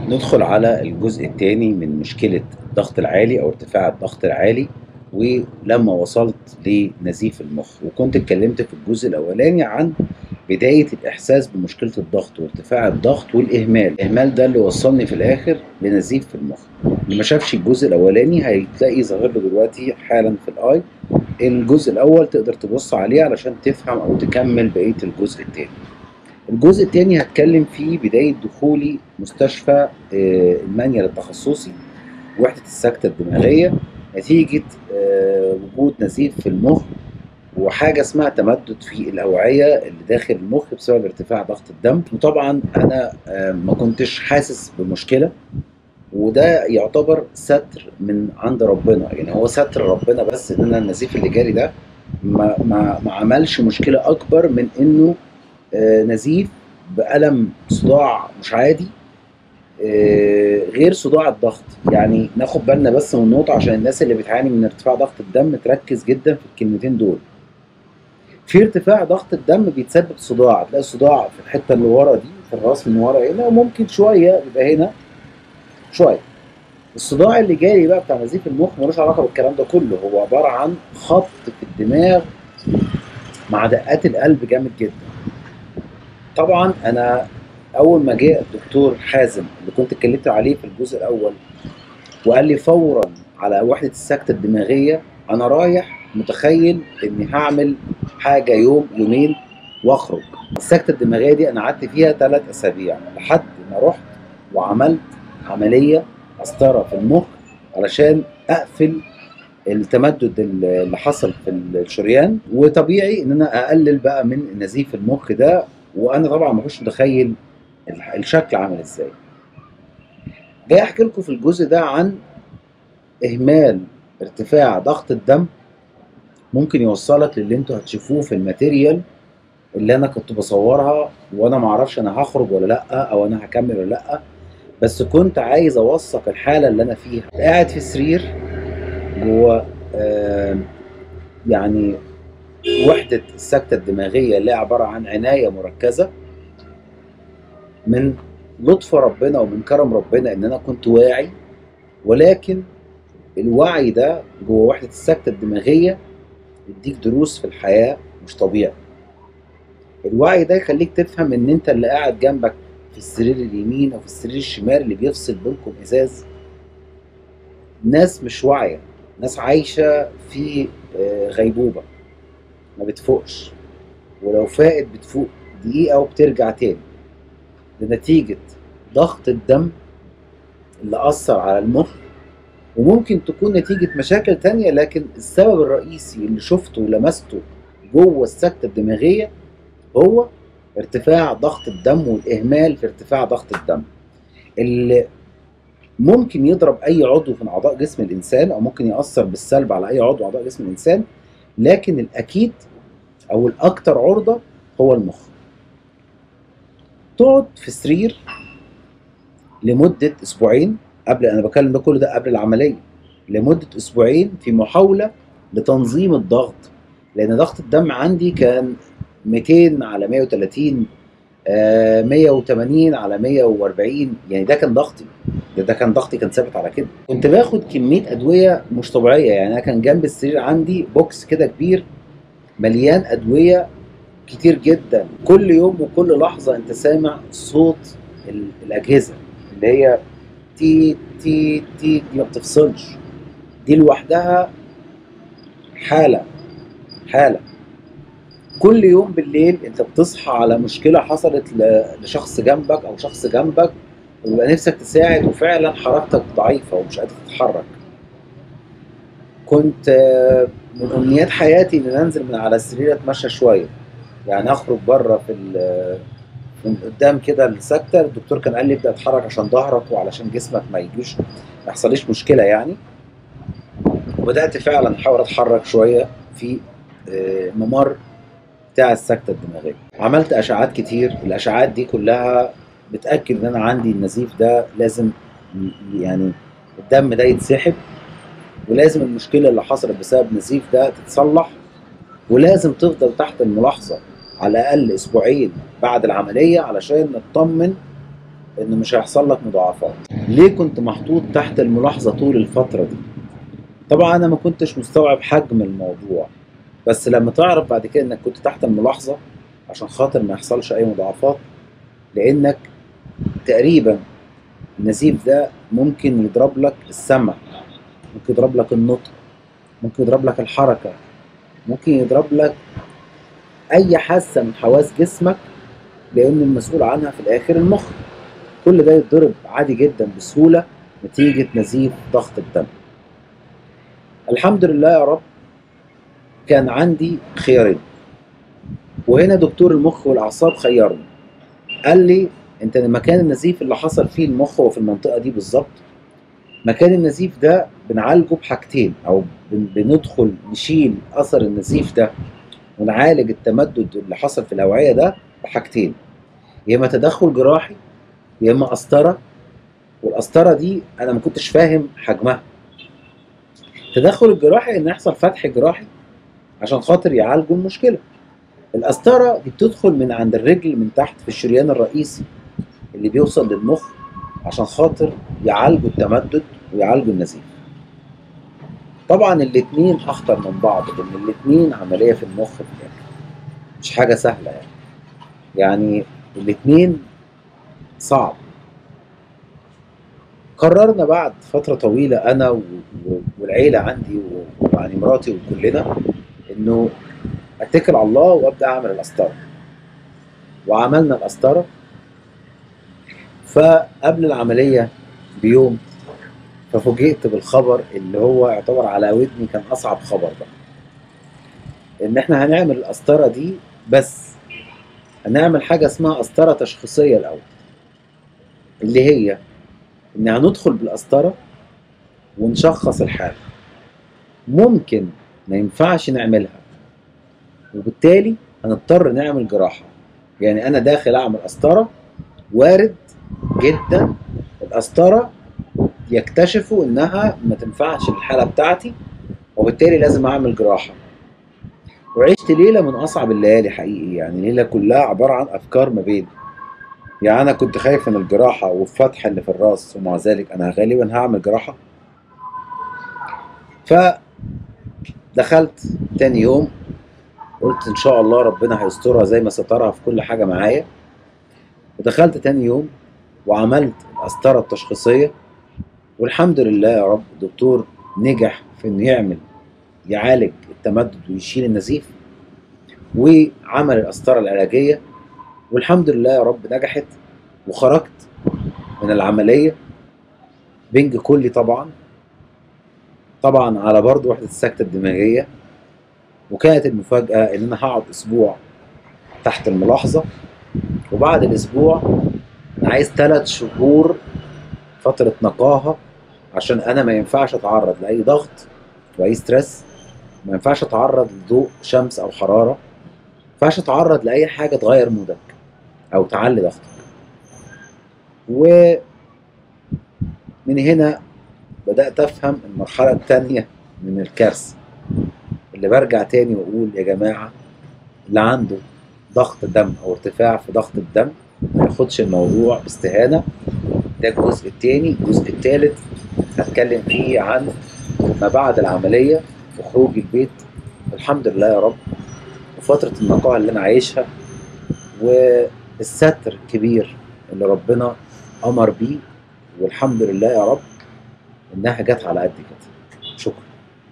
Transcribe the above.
ندخل على الجزء الثاني من مشكلة الضغط العالي أو ارتفاع الضغط العالي ولما وصلت لنزيف المخ وكنت اتكلمت في الجزء الأولاني عن بداية الإحساس بمشكلة الضغط وارتفاع الضغط والإهمال الإهمال ده اللي وصلني في الآخر لنزيف في المخ اللي ما شافش الجزء الأولاني هتلاقي ظاهر له دلوقتي حالا في الآي الجزء الأول تقدر تبص عليه علشان تفهم أو تكمل بقية الجزء الثاني الجزء الثاني هتكلم فيه بداية دخولي مستشفى آه، المانيا التخصصي وحدة السكتة الدماغية نتيجة آه، وجود نزيف في المخ وحاجة اسمها تمدد في الأوعية اللي داخل المخ بسبب ارتفاع ضغط الدم وطبعا أنا آه، ما كنتش حاسس بمشكلة وده يعتبر ستر من عند ربنا يعني هو ستر ربنا بس ان انا النزيف اللي جالي ده ما, ما, ما عملش مشكلة أكبر من إنه آه، نزيف بألم صداع مش عادي آه، غير صداع الضغط يعني ناخد بالنا بس من نقطة عشان الناس اللي بتعاني من ارتفاع ضغط الدم تركز جدا في الكلمتين دول في ارتفاع ضغط الدم بيتسبب صداع تلاقي الصداع في الحتة اللي ورا دي في الراس من ورا هنا وممكن شوية يبقى هنا شوية الصداع اللي جاي بقى بتاع نزيف المخ ملوش علاقة بالكلام ده كله هو عبارة عن خبط في الدماغ مع دقات القلب جامد جدا طبعا انا اول ما جاء الدكتور حازم اللي كنت اتكلمت عليه في الجزء الاول وقال لي فورا على وحده السكته الدماغيه انا رايح متخيل اني هعمل حاجه يوم يومين واخرج السكته الدماغيه دي انا قعدت فيها ثلاث اسابيع لحد ما رحت وعملت عمليه قسطره في المخ علشان اقفل التمدد اللي حصل في الشريان وطبيعي ان انا اقلل بقى من نزيف المخ ده وانا طبعا ما كنتش متخيل الح- الشكل عامل ازاي جاي احكي لكم في الجزء ده عن اهمال ارتفاع ضغط الدم ممكن يوصلك للي انتوا هتشوفوه في الماتيريال اللي انا كنت بصورها وانا ما اعرفش انا هخرج ولا لا او انا هكمل ولا لا بس كنت عايز اوثق الحاله اللي انا فيها قاعد في سرير جوه آه، يعني وحدة السكتة الدماغية اللي هي عبارة عن عناية مركزة من لطف ربنا ومن كرم ربنا ان انا كنت واعي ولكن الوعي ده جوه وحدة السكتة الدماغية يديك دروس في الحياة مش طبيعي الوعي ده يخليك تفهم ان انت اللي قاعد جنبك في السرير اليمين او في السرير الشمال اللي بيفصل بينكم ازاز ناس مش واعية ناس عايشة في آه، غيبوبة ما بتفوقش ولو فاقت بتفوق دقيقة وبترجع تاني ده نتيجة ضغط الدم اللي أثر على المخ وممكن تكون نتيجة مشاكل تانية لكن السبب الرئيسي اللي شفته ولمسته جوه السكتة الدماغية هو ارتفاع ضغط الدم والإهمال في ارتفاع ضغط الدم اللي ممكن يضرب أي عضو من أعضاء جسم الإنسان أو ممكن يأثر بالسلب على أي عضو أعضاء جسم الإنسان لكن الأكيد او الاكثر عرضه هو المخ تقعد في سرير لمده اسبوعين قبل انا بكلم ده كل ده قبل العمليه لمده اسبوعين في محاوله لتنظيم الضغط لان ضغط الدم عندي كان 200 على 130 آه، 180 على 140 يعني ده كان ضغطي ده, ده كان ضغطي كان ثابت على كده كنت باخد كميه ادويه مش طبيعيه يعني انا كان جنب السرير عندي بوكس كده كبير مليان ادويه كتير جدا كل يوم وكل لحظه انت سامع صوت ال- الاجهزه اللي هي تي تي تي دي ما بتفصلش دي لوحدها حاله حاله كل يوم بالليل انت بتصحى على مشكله حصلت ل- لشخص جنبك او شخص جنبك ويبقى نفسك تساعد وفعلا حركتك ضعيفه ومش قادر تتحرك كنت آه، من امنيات حياتي ان انزل من على السرير اتمشى شويه يعني اخرج بره في ال- من قدام كده السكته الدكتور كان قال لي ابدا اتحرك عشان ظهرك وعلشان جسمك ما يجوش ما يحصليش مشكله يعني وبدات فعلا احاول اتحرك شويه في آه، ممر بتاع السكته الدماغيه عملت اشعاعات كتير الاشعاعات دي كلها بتاكد ان انا عندي النزيف ده لازم ي- يعني الدم ده يتسحب ولازم المشكله اللي حصلت بسبب نزيف ده تتصلح ولازم تفضل تحت الملاحظه على الاقل اسبوعين بعد العمليه علشان نطمن ان مش هيحصل لك مضاعفات ليه كنت محطوط تحت الملاحظه طول الفتره دي طبعا انا ما كنتش مستوعب حجم الموضوع بس لما تعرف بعد كده انك كنت تحت الملاحظه عشان خاطر ما يحصلش اي مضاعفات لانك تقريبا النزيف ده ممكن يضرب لك السمع ممكن يضرب لك النطق ممكن يضرب لك الحركه ممكن يضرب لك اي حاسه من حواس جسمك لان المسؤول عنها في الاخر المخ كل ده يتضرب عادي جدا بسهوله نتيجه نزيف ضغط الدم الحمد لله يا رب كان عندي خيارين وهنا دكتور المخ والاعصاب خيرني قال لي انت مكان النزيف اللي حصل فيه المخ هو في المنطقه دي بالظبط مكان النزيف ده بنعالجه بحاجتين او بن- بندخل نشيل اثر النزيف ده ونعالج التمدد اللي حصل في الاوعيه ده بحاجتين يا اما تدخل جراحي يا اما قسطره والقسطره دي انا ما كنتش فاهم حجمها التدخل الجراحي ان يحصل فتح جراحي عشان خاطر يعالجوا المشكله القسطره دي بتدخل من عند الرجل من تحت في الشريان الرئيسي اللي بيوصل للمخ عشان خاطر يعالجوا التمدد ويعالجوا النزيف طبعا الاتنين اخطر من بعض لان الاتنين عمليه في المخ في الاخر مش حاجه سهله يعني يعني الاتنين صعب قررنا بعد فترة طويلة أنا و- و- والعيلة عندي و- ويعني مراتي وكلنا إنه أتكل على الله وأبدأ أعمل القسطرة وعملنا القسطرة فقبل العملية بيوم ففوجئت بالخبر اللي هو يعتبر على ودني كان أصعب خبر بقى إن إحنا هنعمل القسطرة دي بس هنعمل حاجة اسمها قسطرة تشخيصية الأول اللي هي إن هندخل بالقسطرة ونشخص الحالة ممكن ما ينفعش نعملها وبالتالي هنضطر نعمل جراحة يعني أنا داخل أعمل قسطرة وارد جدا القسطرة يكتشفوا إنها ما تنفعش للحالة بتاعتي وبالتالي لازم أعمل جراحة وعشت ليلة من أصعب الليالي حقيقي يعني ليلة كلها عبارة عن أفكار ما بين يعني أنا كنت خايف من الجراحة والفتح اللي في الراس ومع ذلك أنا غالبا هعمل جراحة فدخلت تاني يوم قلت إن شاء الله ربنا هيسترها زي ما سترها في كل حاجة معايا ودخلت تاني يوم وعملت القسطرة التشخيصية والحمد لله يا رب الدكتور نجح في إنه يعمل يعالج التمدد ويشيل النزيف وعمل القسطرة العلاجية والحمد لله يا رب نجحت وخرجت من العملية بنج كلي طبعا طبعا على برضه وحدة السكتة الدماغية وكانت المفاجأة إن أنا هقعد أسبوع تحت الملاحظة وبعد الأسبوع أنا عايز ثلاث شهور فترة نقاهة عشان أنا ما ينفعش أتعرض لأي ضغط وأي ستريس ما ينفعش أتعرض لضوء شمس أو حرارة ما ينفعش أتعرض لأي حاجة تغير مودك أو تعلي ضغطك ومن هنا بدأت أفهم المرحلة التانية من الكارثة اللي برجع تاني وأقول يا جماعة اللي عنده ضغط دم أو ارتفاع في ضغط الدم ما ياخدش الموضوع باستهانة ده الجزء التاني الجزء التالت هتكلم فيه عن ما بعد العملية وخروج البيت الحمد لله يا رب وفترة النقاهة اللي أنا عايشها والستر الكبير اللي ربنا أمر بيه والحمد لله يا رب إنها جت على قد كده شكرا